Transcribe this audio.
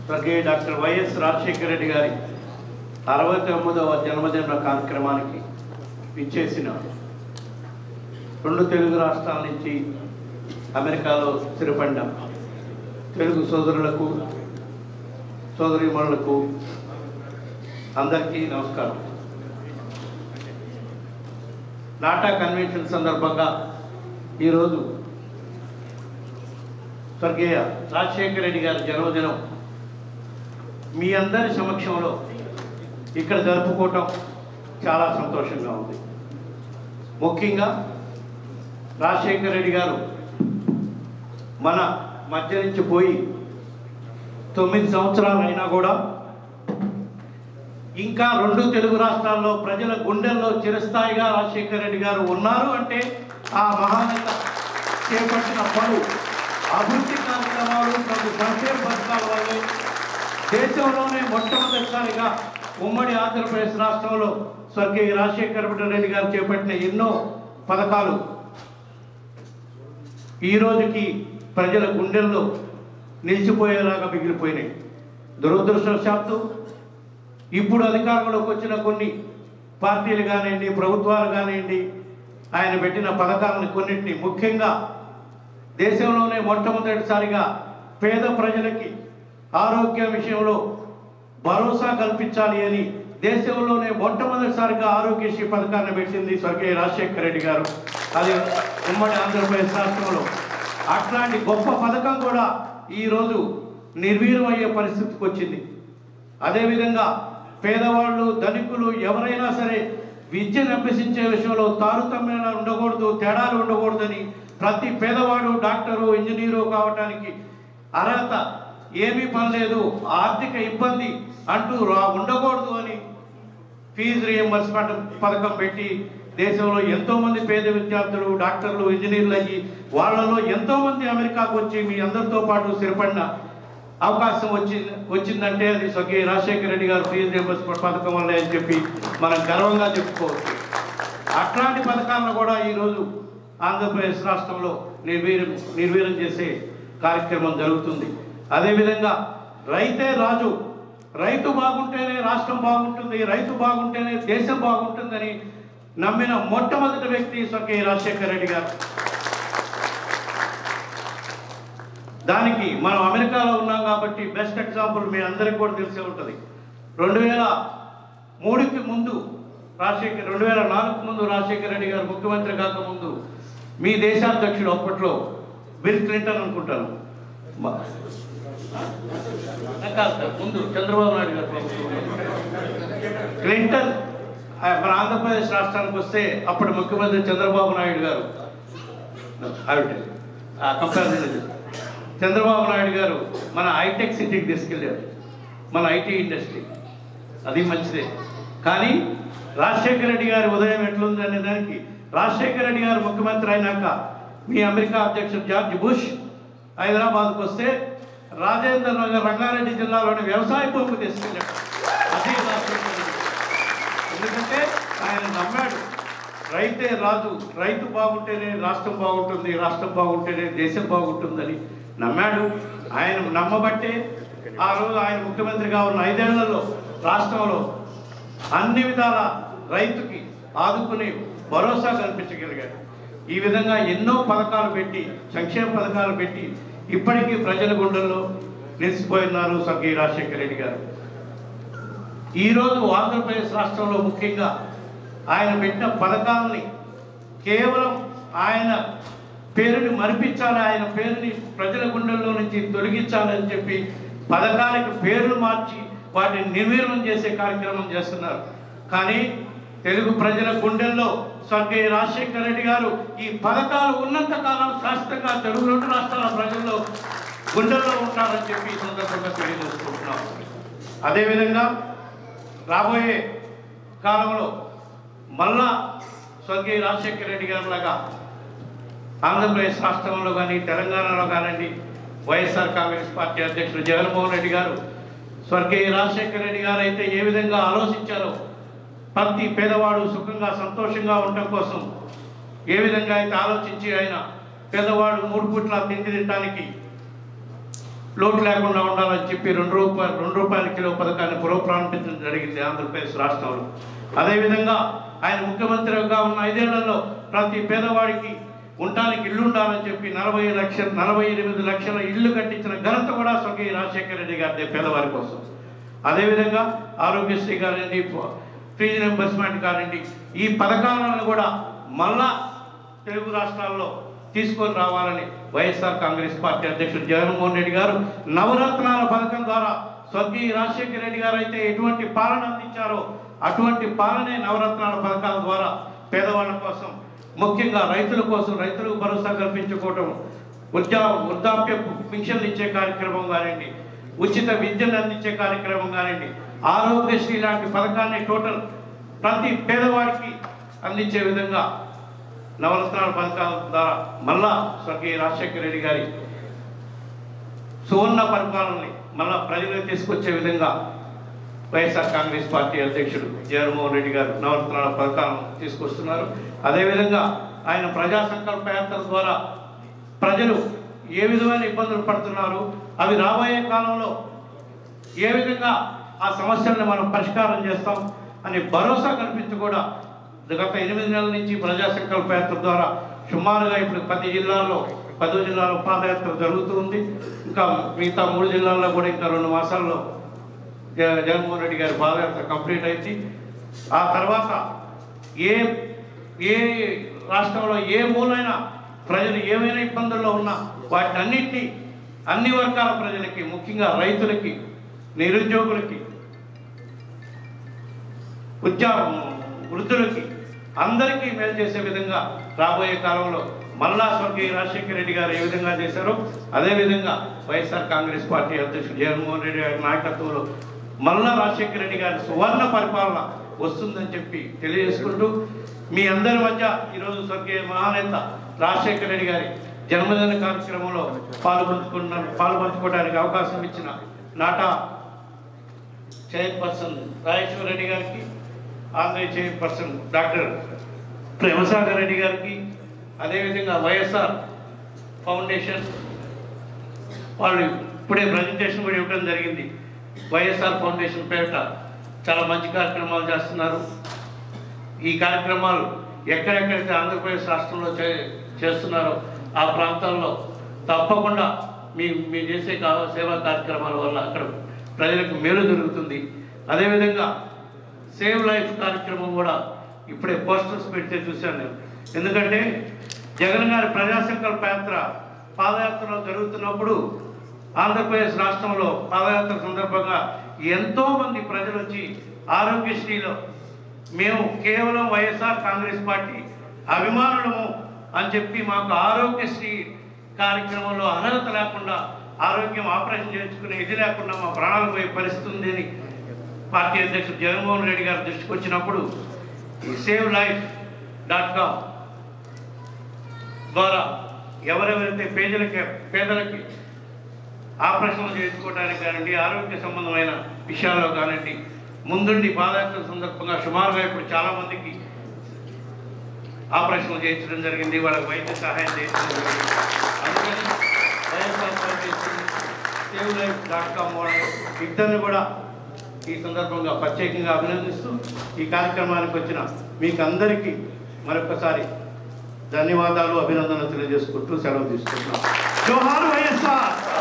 స్వర్గీయ doctor YS Rajasekhara Reddy గారి అరవై తొమ్మిదవ జన్మదిన కార్యక్రమానికి విచ్చేసిన రెండు తెలుగు రాష్ట్రాల నుంచి అమెరికాలో స్థిరపడిన తెలుగు సోదరులకు సోదరీమణులకు అందరికీ నమస్కారం నాటా కన్వెన్షన్ సందర్భంగా ఈరోజు స్వర్గీయ రాజశేఖర రెడ్డి గారి జన్మదినం మీ అందరి సమక్షంలో ఇక్కడ జరుపుకోవటం చాలా సంతోషంగా ఉంది ముఖ్యంగా రాజశేఖర రెడ్డి గారు మన మధ్య నుంచి పోయి తొమ్మిది సంవత్సరాలు అయినా కూడా ఇంకా రెండు తెలుగు రాష్ట్రాల్లో ప్రజల గుండెల్లో చిరస్థాయిగా రాజశేఖర రెడ్డి గారు ఉన్నారు అంటే ఆ మహానేత చేపట్టిన పలు అభివృద్ధి కార్యక్రమాలు పలు సంక్షేమ పథకాల వల్లే దేశంలోనే మొట్టమొదటిసారిగా ఉమ్మడి ఆంధ్రప్రదేశ్ రాష్ట్రంలో స్వర్గీయ రాజశేఖర రెడ్డి గారు చేపట్టిన ఎన్నో పథకాలు ఈ రోజుకి ప్రజల గుండెల్లో నిలిచిపోయేలాగా మిగిలిపోయినాయి దురదృష్టవశాత్తు ఇప్పుడు అధికారంలోకి వచ్చిన కొన్ని పార్టీలు కానివ్వండి ప్రభుత్వాలు కానివ్వండి ఆయన పెట్టిన పథకాలను కొన్నింటిని ముఖ్యంగా దేశంలోనే మొట్టమొదటిసారిగా పేద ప్రజలకి ఆరోగ్య విషయంలో భరోసా కల్పించాలి అని దేశంలోనే మొట్టమొదటిసారిగా ఆరోగ్యశ్రీ పథకాన్ని పెట్టింది స్వర్గీయ రాజశేఖర రెడ్డి గారు అది ఉమ్మడి ఆంధ్రప్రదేశ్ రాష్ట్రంలో అట్లాంటి గొప్ప పథకం కూడా ఈరోజు నిర్వీర్యం అయ్యే పరిస్థితికి వచ్చింది అదేవిధంగా పేదవాళ్ళు ధనికులు ఎవరైనా సరే విద్యను అభ్యసించే విషయంలో తారతమ్యాలు ఉండకూడదు తేడాలు ఉండకూడదని ప్రతి పేదవాడు డాక్టరు ఇంజనీరు కావటానికి అర్హత ఏమీ పని లేదు ఆర్థిక ఇబ్బంది అంటూ రా ఉండకూడదు అని ఫీజు రియంబర్స్మెంట్ పథకం పెట్టి దేశంలో ఎంతో మంది పేద విద్యార్థులు డాక్టర్లు ఇంజనీర్లు అయ్యి వాళ్ళలో ఎంతో మంది అమెరికాకు వచ్చి మీ అందరితో పాటు స్థిరపడిన అవకాశం వచ్చింది వచ్చిందంటే అది స్వర్గీయ రాజశేఖర రెడ్డి గారు ఫీజు రియంబర్స్మెంట్ పథకం వల్లే అని చెప్పి మనం గర్వంగా చెప్పుకోవచ్చు అట్లాంటి పథకాలను కూడా ఈరోజు ఆంధ్రప్రదేశ్ రాష్ట్రంలో నిర్వీర్యం నిర్వీర్యం చేసే కార్యక్రమం జరుగుతుంది అదేవిధంగా రైతే రాజు రైతు బాగుంటేనే రాష్ట్రం బాగుంటుంది రైతు బాగుంటేనే దేశం బాగుంటుందని నమ్మిన మొట్టమొదటి వ్యక్తి స్వర్గీయ రాజశేఖర రెడ్డి గారు దానికి మనం అమెరికాలో ఉన్నాం కాబట్టి బెస్ట్ ఎగ్జాంపుల్ మీ అందరికీ కూడా తెలిసే ఉంటుంది రెండు వేల మూడుకి ముందు రాజశేఖర్ రెండు వేల నాలుగు ముందు రాజశేఖర రెడ్డి గారు ముఖ్యమంత్రి కాకముందు మీ దేశాధ్యక్షుడు అప్పట్లో బిల్ క్లింటన్ అనుకుంటాను మ- కాదు సార్, ముందు చంద్రబాబు నాయుడు గారు ప్రభుత్వం. క్లింటన్ ఆ, మన ఆంధ్రప్రదేశ్ రాష్ట్రానికి వస్తే అప్పటి ముఖ్యమంత్రి చంద్రబాబు నాయుడు గారు ఆవిడ కంపారిజన్ చంద్రబాబు నాయుడు గారు మన హైటెక్ సిటీకి తీసుకెళ్ళారు మన ఐటీ ఇండస్ట్రీ అది మంచిదే కానీ రాజశేఖర రెడ్డి గారి ఉదయం ఎట్లుంది అనే దానికి రాజశేఖర రెడ్డి గారు ముఖ్యమంత్రి అయినాక మీ అమెరికా అధ్యక్షుడు జార్జ్ బుష్ హైదరాబాద్కు వస్తే రాజేంద్ర నగర్ రంగారెడ్డి జిల్లాలోని వ్యవసాయ భూమి తీసుకెళ్ళాడు అదే రాజశేఖర రెడ్డి ఎందుకంటే ఆయన నమ్మాడు రైతే రాజు రైతు బాగుంటేనే రాష్ట్రం బాగుంటుంది రాష్ట్రం బాగుంటేనే దేశం బాగుంటుందని నమ్మాడు ఆయన నమ్మబట్టే ఆ రోజు ఆయన ముఖ్యమంత్రిగా ఉన్న ఐదేళ్లలో రాష్ట్రంలో అన్ని విధాల రైతుకి ఆదుకుని భరోసా కల్పించగలిగాడు ఈ విధంగా ఎన్నో పథకాలు పెట్టి సంక్షేమ పథకాలు పెట్టి ఇప్పటికీ ప్రజల గుండెల్లో నిలిచిపోయినారు స్వర్గీయ రాజశేఖర రెడ్డి గారు ఈరోజు ఆంధ్రప్రదేశ్ రాష్ట్రంలో ముఖ్యంగా ఆయన పెట్టిన పథకాలని కేవలం ఆయన పేరుని మరిపించాలి ఆయన పేరుని ప్రజల గుండెల్లో నుంచి తొలగించాలని చెప్పి పథకాలకు పేర్లు మార్చి వాటిని నిర్వీర్యం చేసే కార్యక్రమం చేస్తున్నారు కానీ తెలుగు ప్రజల గుండెల్లో స్వర్గీయ రాజశేఖర రెడ్డి గారు ఈ పథకాలు ఉన్నంత కాలం శాశ్వతంగా తెలుగు రెండు రాష్ట్రాల ప్రజల్లో గుండెల్లో ఉంటారని చెప్పి ఈ సందర్భంగా తెలియజేసుకుంటున్నాం అదేవిధంగా రాబోయే కాలంలో మళ్ళా స్వర్గీయ రాజశేఖర రెడ్డి గారు లాగా ఆంధ్రప్రదేశ్ రాష్ట్రంలో కానీ తెలంగాణలో కానివ్వండి వైఎస్ఆర్ కాంగ్రెస్ పార్టీ అధ్యక్షుడు జగన్మోహన్ రెడ్డి గారు స్వర్గీయ రాజశేఖర రెడ్డి గారు అయితే ఏ విధంగా ఆలోచించారో ప్రతి పేదవాడు సుఖంగా సంతోషంగా ఉండటం కోసం ఏ విధంగా అయితే ఆలోచించి ఆయన పేదవాడు మూడు పూట్ల తిండి తినడానికి లోటు లేకుండా ఉండాలని చెప్పి రెండు రూపాయలు రెండు రూపాయల కిలో పథకాన్ని పునఃప్రారంభించడం జరిగింది ఆంధ్రప్రదేశ్ రాష్ట్రంలో అదేవిధంగా ఆయన ముఖ్యమంత్రిగా ఉన్న ఐదేళ్లలో ప్రతి పేదవాడికి ఉండటానికి ఇల్లు ఉండాలని చెప్పి నలభై లక్షల నలభై ఎనిమిది లక్షల ఇల్లు కట్టించిన ఘనత కూడా స్వర్గీయ రాజశేఖర రెడ్డి గారిదే పేదవారి కోసం అదేవిధంగా ఆరోగ్యశ్రీ కానివ్వండి ఫీజు రింబర్స్మెంట్ కానివ్వండి ఈ పథకాలను కూడా మళ్ళా తెలుగు రాష్ట్రాల్లో తీసుకొని రావాలని వైఎస్ఆర్ కాంగ్రెస్ పార్టీ అధ్యక్షుడు జగన్మోహన్ రెడ్డి గారు నవరత్నాల పథకం ద్వారా స్వర్గీయ రాజశేఖర రెడ్డి గారు అయితే ఎటువంటి పాలన అందించారో అటువంటి పాలనే నవరత్నాల పథకాల ద్వారా పేదవాళ్ళ కోసం ముఖ్యంగా రైతుల కోసం రైతులకు భరోసా కల్పించుకోవటం వృద్ధా వృద్ధాప్య పింఛన్లు ఇచ్చే కార్యక్రమం కానివ్వండి ఉచిత విద్యను అందించే కార్యక్రమం కానివ్వండి ఆరోగ్యశ్రీ లాంటి పథకాన్ని టోటల్ ప్రతి పేదవాడికి అందించే విధంగా నవరత్నాల పథకాల ద్వారా మళ్ళా స్వర్గీయ రాజశేఖర రెడ్డి గారి సువర్ణ పరిపాలనని మళ్ళా ప్రజలకు తీసుకొచ్చే విధంగా వైఎస్ఆర్ కాంగ్రెస్ పార్టీ అధ్యక్షుడు జగన్మోహన్ రెడ్డి గారు నవరత్నాల పథకాలను తీసుకొస్తున్నారు అదేవిధంగా ఆయన ప్రజా సంకల్ప యాత్ర ద్వారా ప్రజలు ఏ విధమైన ఇబ్బందులు పడుతున్నారు అవి రాబోయే కాలంలో ఏ విధంగా ఆ సమస్యలను మనం పరిష్కారం చేస్తాం అనే భరోసా కల్పించి కూడా గత ఎనిమిది నెలల నుంచి ప్రజా సంకల్ప యాత్ర ద్వారా సుమారుగా ఇప్పుడు పది జిల్లాల్లో పదో జిల్లాలో పాదయాత్ర జరుగుతుంది ఇంకా మిగతా మూడు జిల్లాల్లో కూడా ఇంకా రెండు మాసాల్లో జ- జగన్మోహన్ రెడ్డి గారి పాదయాత్ర కంప్లీట్ అయింది ఆ తర్వాత ఏ ఏ రాష్ట్రంలో ఏ మూలైన ప్రజలు ఏమైనా ఇబ్బందుల్లో ఉన్నా వాటిని అన్నింటినీ అన్ని వర్గాల ప్రజలకి ముఖ్యంగా రైతులకి నిరుద్యోగులకి ఉద్యోగం వృద్ధులకి అందరికీ మేలు చేసే విధంగా రాబోయే కాలంలో మళ్ళా స్వర్గీయ రాజశేఖర రెడ్డి గారు ఏ విధంగా చేశారో అదేవిధంగా వైఎస్ఆర్ కాంగ్రెస్ పార్టీ అధ్యక్షుడు జగన్మోహన్ రెడ్డి గారి నాయకత్వంలో మళ్ళా రాజశేఖర రెడ్డి గారి సువర్ణ పరిపాలన వస్తుందని చెప్పి తెలియజేసుకుంటూ మీ అందరి మధ్య ఈరోజు స్వర్గీయ మహానేత రాజశేఖర రెడ్డి గారి జన్మదిన కార్యక్రమంలో పాల్గొంచుకున్న పాల్గొంచుకోవడానికి అవకాశం ఇచ్చిన నాటా చైర్పర్సన్ రాజేశ్వర రెడ్డి గారికి ఆంధ్ర చైర్పర్సన్ డాక్టర్ ప్రేమసాగర్ రెడ్డి గారికి అదేవిధంగా వైఎస్ఆర్ ఫౌండేషన్ వాళ్ళు ఇప్పుడే ప్రజెంటేషన్ కూడా ఇవ్వడం జరిగింది వైఎస్ఆర్ ఫౌండేషన్ పేరిట చాలా మంచి కార్యక్రమాలు చేస్తున్నారు ఈ కార్యక్రమాలు ఎక్కడెక్కడైతే ఆంధ్రప్రదేశ్ రాష్ట్రంలో చే చేస్తున్నారో ఆ ప్రాంతాల్లో తప్పకుండా మీ మీరు చేసే కా- సేవా కార్యక్రమాల వల్ల అక్కడ ప్రజలకు మేలు జరుగుతుంది అదేవిధంగా సేవ్ లైఫ్ కార్యక్రమం కూడా ఇప్పుడే పోస్టర్స్ పెడితే చూశాను నేను ఎందుకంటే జగన్ గారి ప్రజా సంకల్ప యాత్ర పాదయాత్రలో జరుగుతున్నప్పుడు ఆంధ్రప్రదేశ్ రాష్ట్రంలో పాదయాత్ర సందర్భంగా ఎంతో మంది ప్రజలు వచ్చి ఆరోగ్యశ్రీలో మేము కేవలం వైఎస్ఆర్ కాంగ్రెస్ పార్టీ అభిమానులము అని చెప్పి మాకు ఆరోగ్యశ్రీ కార్యక్రమంలో అర్హత లేకుండా ఆరోగ్యం ఆపరేషన్ చేయించుకునే ఇది లేకుండా మా ప్రాణాలు పోయే పరిస్థితి ఉంది అని పార్టీ అధ్యక్షుడు జగన్మోహన్ రెడ్డి గారి దృష్టికి వచ్చినప్పుడు ఈ సేవ్ లైఫ్ డాట్ కామ్ ద్వారా ఎవరెవరైతే పేదలకి పేదలకి ఆపరేషన్లు చేయించుకోవడానికి కానివ్వండి ఆరోగ్య సంబంధమైన విషయాల్లో కానివ్వండి ముందుండి పాదయాత్ర సందర్భంగా సుమారుగా ఇప్పుడు చాలా మందికి ఆపరేషన్లు చేయించడం జరిగింది వాళ్ళకి వైద్య సహాయం చేయించడం జరిగింది అందుకని YSR foundation save life dot com వాళ్ళు ఇద్దరిని కూడా ఈ సందర్భంగా ప్రత్యేకంగా అభినందిస్తూ ఈ కార్యక్రమానికి వచ్చిన మీకు అందరికీ మరొకసారి ధన్యవాదాలు అభినందనలు తెలియజేసుకుంటూ సెలవు తీసుకుంటున్నాం జోహార్ వైఎస్ఆర్